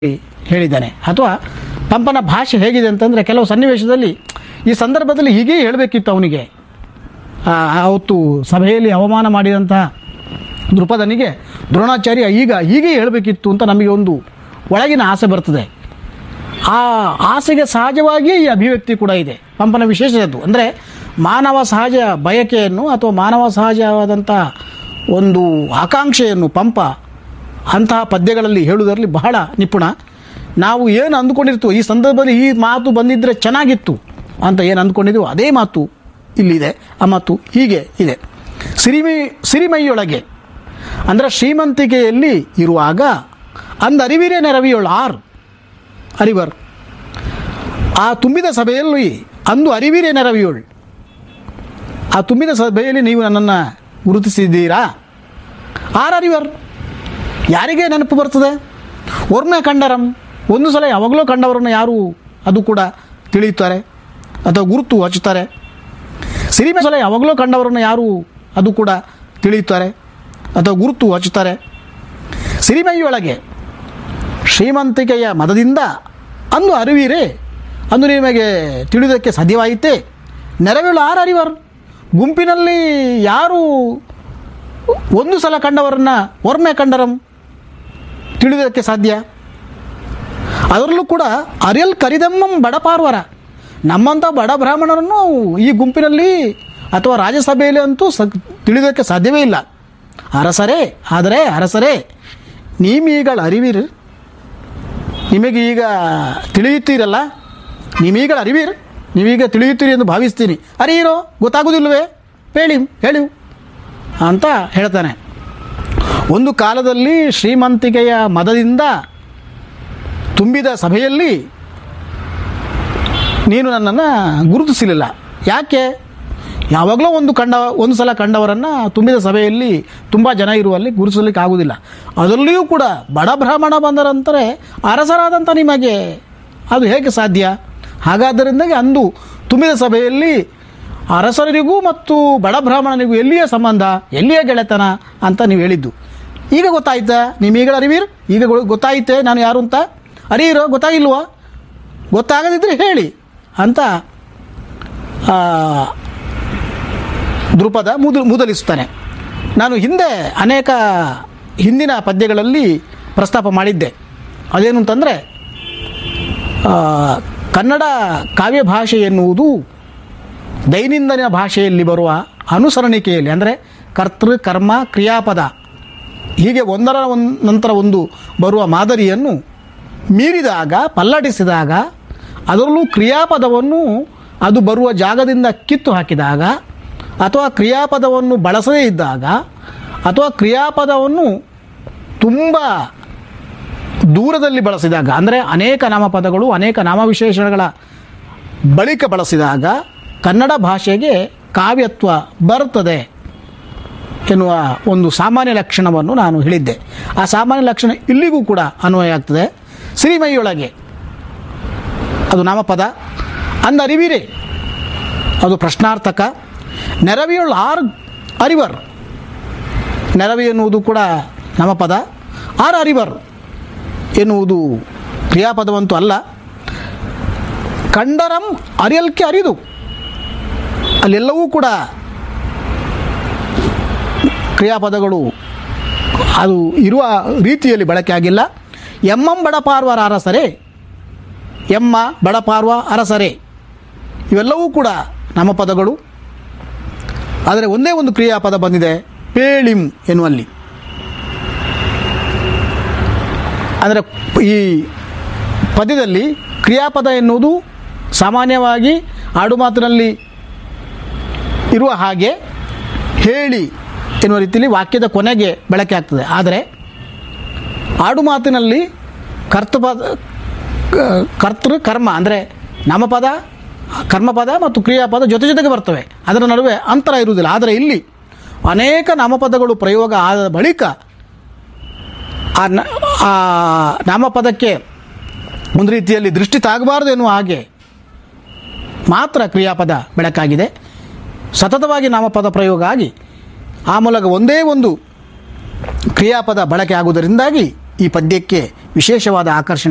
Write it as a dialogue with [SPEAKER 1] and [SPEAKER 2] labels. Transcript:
[SPEAKER 1] ಹೇಳಿದ್ದಾನೆ ಅಥವಾ ಪಂಪನ ಭಾಷೆ ಹೇಗಿದೆ ಅಂತಂದರೆ ಕೆಲವು ಸನ್ನಿವೇಶದಲ್ಲಿ ಈ ಸಂದರ್ಭದಲ್ಲಿ ಹೀಗೇ ಹೇಳಬೇಕಿತ್ತು ಅವನಿಗೆ ಆ, ಅವತ್ತು ಸಭೆಯಲ್ಲಿ ಅವಮಾನ ಮಾಡಿದಂಥ ದೃಪದನಿಗೆ ದ್ರೋಣಾಚಾರ್ಯ ಈಗ ಹೀಗೆ ಹೇಳಬೇಕಿತ್ತು ಅಂತ ನಮಗೆ ಒಂದು ಒಳಗಿನ ಆಸೆ ಬರ್ತದೆ ಆ ಆಸೆಗೆ ಸಹಜವಾಗಿಯೇ ಈ ಅಭಿವ್ಯಕ್ತಿ ಕೂಡ ಇದೆ ಪಂಪನ ವಿಶೇಷದ್ದು ಅಂದರೆ ಮಾನವ ಸಹಜ ಬಯಕೆಯನ್ನು ಅಥವಾ ಮಾನವ ಸಹಜವಾದಂಥ ಒಂದು ಆಕಾಂಕ್ಷೆಯನ್ನು ಪಂಪ ಅಂತಹ ಪದ್ಯಗಳಲ್ಲಿ ಹೇಳುವುದರಲ್ಲಿ ಬಹಳ ನಿಪುಣ ನಾವು ಏನು ಅಂದ್ಕೊಂಡಿರ್ತೀವೋ ಈ ಸಂದರ್ಭದಲ್ಲಿ ಈ ಮಾತು ಬಂದಿದ್ದರೆ ಚೆನ್ನಾಗಿತ್ತು ಅಂತ ಏನು ಅಂದ್ಕೊಂಡಿದ್ದೀವೋ ಅದೇ ಮಾತು ಇಲ್ಲಿದೆ ಆ ಮಾತು ಹೀಗೆ ಇದೆ ಸಿರಿಮೈ ಸಿರಿಮೈಯೊಳಗೆ ಅಂದರೆ ಶ್ರೀಮಂತಿಕೆಯಲ್ಲಿ ಇರುವಾಗ ಅಂದರಿವಿರೇ ನೆರವಿಯೋಳು ಆರ್ ಅರಿವರ್ ಆ ತುಂಬಿದ ಸಭೆಯಲ್ಲಿ ಅಂದು ಅರಿವಿರೇ ನೆರವಿಯೋಳು ಆ ತುಂಬಿದ ಸಭೆಯಲ್ಲಿ ನೀವು ನನ್ನನ್ನು ಗುರುತಿಸಿದ್ದೀರಾ ಆರ್ ಅರಿವರ್ ಯಾರಿಗೆ ನೆನಪು ಬರ್ತದೆ ಒರ್ಮೆ ಕಂಡರಂ ಒಂದು ಸಲ ಯಾವಾಗಲೂ ಕಂಡವರನ್ನು ಯಾರು ಅದು ಕೂಡ ತಿಳಿಯುತ್ತಾರೆ ಅಥವಾ ಗುರುತು ಹಚ್ಚುತ್ತಾರೆ ಸಿರಿಮೆ ಸಲ ಯಾವಾಗಲೂ ಕಂಡವರನ್ನು ಯಾರು ಅದು ಕೂಡ ತಿಳಿಯುತ್ತಾರೆ ಅಥವಾ ಗುರುತು ಹಚ್ಚುತ್ತಾರೆ ಸಿರಿಮೈಯೊಳಗೆ ಶ್ರೀಮಂತಿಕೆಯ ಮದದಿಂದ ಅಂದು ಅರಿವಿರೇ ಅಂದು ನಿಮಗೆ ತಿಳಿಯೋದಕ್ಕೆ ಸಾಧ್ಯವಾಯಿತೆ ನೆರವೇಳು ಆರು ಅರಿವರ್ ಗುಂಪಿನಲ್ಲಿ ಯಾರು ಒಂದು ಸಲ ಕಂಡವರನ್ನ ಒರ್ಮೆ ಕಂಡರಂ ತಿಳಿಯೋದಕ್ಕೆ ಸಾಧ್ಯ ಅದರಲ್ಲೂ ಕೂಡ ಅರಿಯಲ್ ಕರಿದಮ್ಮಂ ಬಡಪಾರ್ವರ ನಮ್ಮಂಥ ಬಡ ಬ್ರಾಹ್ಮಣರನ್ನು ಈ ಗುಂಪಿನಲ್ಲಿ ಅಥವಾ ರಾಜ್ಯಸಭೆಯಲ್ಲಿ ಅಂತೂ ಸ ತಿಳಿಯೋದಕ್ಕೆ ಸಾಧ್ಯವೇ ಇಲ್ಲ ಅರಸರೇ ಆದರೆ ಅರಸರೇ ನೀಮೀಗಳ ಅರಿವಿರು ನಿಮಗೆ ಈಗ ತಿಳಿಯುತ್ತೀರಲ್ಲ ನಿಮೀಗ ಅರಿವಿರ್ ನೀವೀಗ ತಿಳಿಯುತ್ತೀರಿ ಎಂದು ಭಾವಿಸ್ತೀನಿ ಅರಿಯಿರೋ ಗೊತ್ತಾಗೋದಿಲ್ವೇ ಹೇಳಿ ಹೇಳಿ ಅಂತ ಹೇಳ್ತಾನೆ ಒಂದು ಕಾಲದಲ್ಲಿ ಶ್ರೀಮಂತಿಕೆಯ ಮದದಿಂದ ತುಂಬಿದ ಸಭೆಯಲ್ಲಿ ನೀನು ನನ್ನನ್ನು ಗುರುತಿಸಲಿಲ್ಲ ಯಾಕೆ ಯಾವಾಗಲೂ ಒಂದು ಕಂಡ ಒಂದು ಸಲ ಕಂಡವರನ್ನು ತುಂಬಿದ ಸಭೆಯಲ್ಲಿ ತುಂಬ ಜನ ಇರುವಲ್ಲಿ ಗುರುತಿಸಲಿಕ್ಕೆ ಆಗುವುದಿಲ್ಲ ಅದರಲ್ಲಿಯೂ ಕೂಡ ಬಡ ಬ್ರಾಹ್ಮಣ ಬಂದರಂತಾರೆ ಅರಸರಾದಂಥ ನಿಮಗೆ ಅದು ಹೇಗೆ ಸಾಧ್ಯ ಹಾಗಾದ್ದರಿಂದಾಗಿ ಅಂದು ತುಂಬಿದ ಸಭೆಯಲ್ಲಿ ಅರಸರಿಗೂ ಮತ್ತು ಬಡ ಬ್ರಾಹ್ಮಣನಿಗೂ ಎಲ್ಲಿಯ ಸಂಬಂಧ ಎಲ್ಲಿಯ ಗೆಳೆತನ ಅಂತ ನೀವು ಹೇಳಿದ್ದು ಈಗ ಗೊತ್ತಾಯ್ತಾ ನಿಮೀಗ ಅರಿವೀರ್ ಈಗ ಗೊ- ಗೊತ್ತಾಯ್ತೆ ನಾನು ಯಾರು ಅಂತ ಅರಿಯಿರೋ ಗೊತ್ತಾಗಿಲ್ವಾ ಗೊತ್ತಾಗದಿದ್ದರೆ ಹೇಳಿ ಅಂತ ಆ, ದೃಪದ ಮುದು ಮುದಲಿಸ್ತಾನೆ ನಾನು ಹಿಂದೆ ಅನೇಕ ಹಿಂದಿನ ಪದ್ಯಗಳಲ್ಲಿ ಪ್ರಸ್ತಾಪ ಮಾಡಿದ್ದೆ ಅದೇನು ಅಂತಂದರೆ ಆ, ಕನ್ನಡ ಕಾವ್ಯ ಭಾಷೆ ಎನ್ನುವುದು ದೈನಂದಿನ ಭಾಷೆಯಲ್ಲಿ ಬರುವ ಅನುಸರಣಿಕೆಯಲ್ಲಿ ಅಂದರೆ ಕರ್ತೃ ಕರ್ಮ ಕ್ರಿಯಾಪದ ಹೀಗೆ ಒಂದರ ಒಂದು ನಂತರ ಒಂದು ಬರುವ ಮಾದರಿಯನ್ನು ಮೀರಿದಾಗ ಪಲ್ಲಟಿಸಿದಾಗ ಅದರಲ್ಲೂ ಕ್ರಿಯಾಪದವನ್ನು ಅದು ಬರುವ ಜಾಗದಿಂದ ಕಿತ್ತು ಹಾಕಿದಾಗ ಅಥವಾ ಕ್ರಿಯಾಪದವನ್ನು ಬಳಸದೇ ಇದ್ದಾಗ ಅಥವಾ ಕ್ರಿಯಾಪದವನ್ನು ತುಂಬ ದೂರದಲ್ಲಿ ಬಳಸಿದಾಗ ಅಂದರೆ ಅನೇಕ ನಾಮಪದಗಳು ಅನೇಕ ನಾಮವಿಶೇಷಣಗಳ ಬಳಿಕ ಬಳಸಿದಾಗ ಕನ್ನಡ ಭಾಷೆಗೆ ಕಾವ್ಯತ್ವ ಬರುತ್ತದೆ ಎನ್ನುವ ಒಂದು ಸಾಮಾನ್ಯ ಲಕ್ಷಣವನ್ನು ನಾನು ಹೇಳಿದ್ದೆ ಆ ಸಾಮಾನ್ಯ ಲಕ್ಷಣ ಇಲ್ಲಿಗೂ ಕೂಡ ಅನ್ವಯ ಆಗ್ತದೆ ಸಿರಿಮೈಯೊಳಗೆ ಅದು ನಾಮಪದ ಅಂದರಿವಿರೇ ಅದು ಪ್ರಶ್ನಾರ್ಥಕ ನೆರವಿಯೊಳ ಆರ್ ಅರಿವರ್ ನೆರವಿ ಎನ್ನುವುದು ಕೂಡ ನಾಮಪದ ಆರ್ ಅರಿವರ್ ಎನ್ನುವುದು ಕ್ರಿಯಾಪದವಂತೂ ಅಲ್ಲ ಕಂಡರಂ ಅರಿಯಲ್ಕೆ ಅರಿದು ಅಲ್ಲೆಲ್ಲವೂ ಕೂಡ ಕ್ರಿಯಾಪದಗಳು ಅದು ಇರುವ ರೀತಿಯಲ್ಲಿ ಬಳಕೆ ಆಗಿಲ್ಲ ಎಮ್ಮಂ ಬಡಪಾರ್ವರ ಅರಸರೇ ಎಮ್ಮ ಬಡಪಾರ್ವ ಅರಸರೇ ಇವೆಲ್ಲವೂ ಕೂಡ ನಾಮಪದಗಳು ಆದರೆ ಒಂದೇ ಒಂದು ಕ್ರಿಯಾಪದ ಬಂದಿದೆ ಪೇಳಿಂ ಎನ್ನುವಲ್ಲಿ ಅಂದರೆ ಈ ಪದ್ಯದಲ್ಲಿ ಕ್ರಿಯಾಪದ ಎನ್ನುವುದು ಸಾಮಾನ್ಯವಾಗಿ ಆಡುಮಾತಿನಲ್ಲಿ ಇರುವ ಹಾಗೆ ಹೇಳಿ ಎನ್ನುವ ರೀತಿಯಲ್ಲಿ ವಾಕ್ಯದ ಕೊನೆಗೆ ಬಳಕೆ ಆಗ್ತದೆ ಆದರೆ ಆಡುಮಾತಿನಲ್ಲಿ ಕರ್ತಪದ ಕ- ಕರ್ತೃ ಕರ್ಮ ಅಂದರೆ ನಾಮಪದ ಕರ್ಮಪದ ಮತ್ತು ಕ್ರಿಯಾಪದ ಜೊತೆ ಜೊತೆಗೆ ಬರ್ತವೆ ಅದರ ನಡುವೆ ಅಂತರ ಇರುವುದಿಲ್ಲ ಆದರೆ ಇಲ್ಲಿ ಅನೇಕ ನಾಮಪದಗಳು ಪ್ರಯೋಗ ಆದ ಬಳಿಕ ಆ ನ ಆ ನಾಮಪದಕ್ಕೆ ಒಂದು ರೀತಿಯಲ್ಲಿ ದೃಷ್ಟಿ ತಾಗಬಾರದು ಎನ್ನುವ ಹಾಗೆ ಮಾತ್ರ ಕ್ರಿಯಾಪದ ಬೆಳಕಾಗಿದೆ ಸತತವಾಗಿ ನಾಮಪದ ಪ್ರಯೋಗ ಆಗಿ ಆ ಮೂಲಕ ಒಂದೇ ಒಂದು ಕ್ರಿಯಾಪದ ಬಳಕೆ ಆಗುವುದರಿಂದಾಗಿ ಈ ಪದ್ಯಕ್ಕೆ ವಿಶೇಷವಾದ ಆಕರ್ಷಣೆ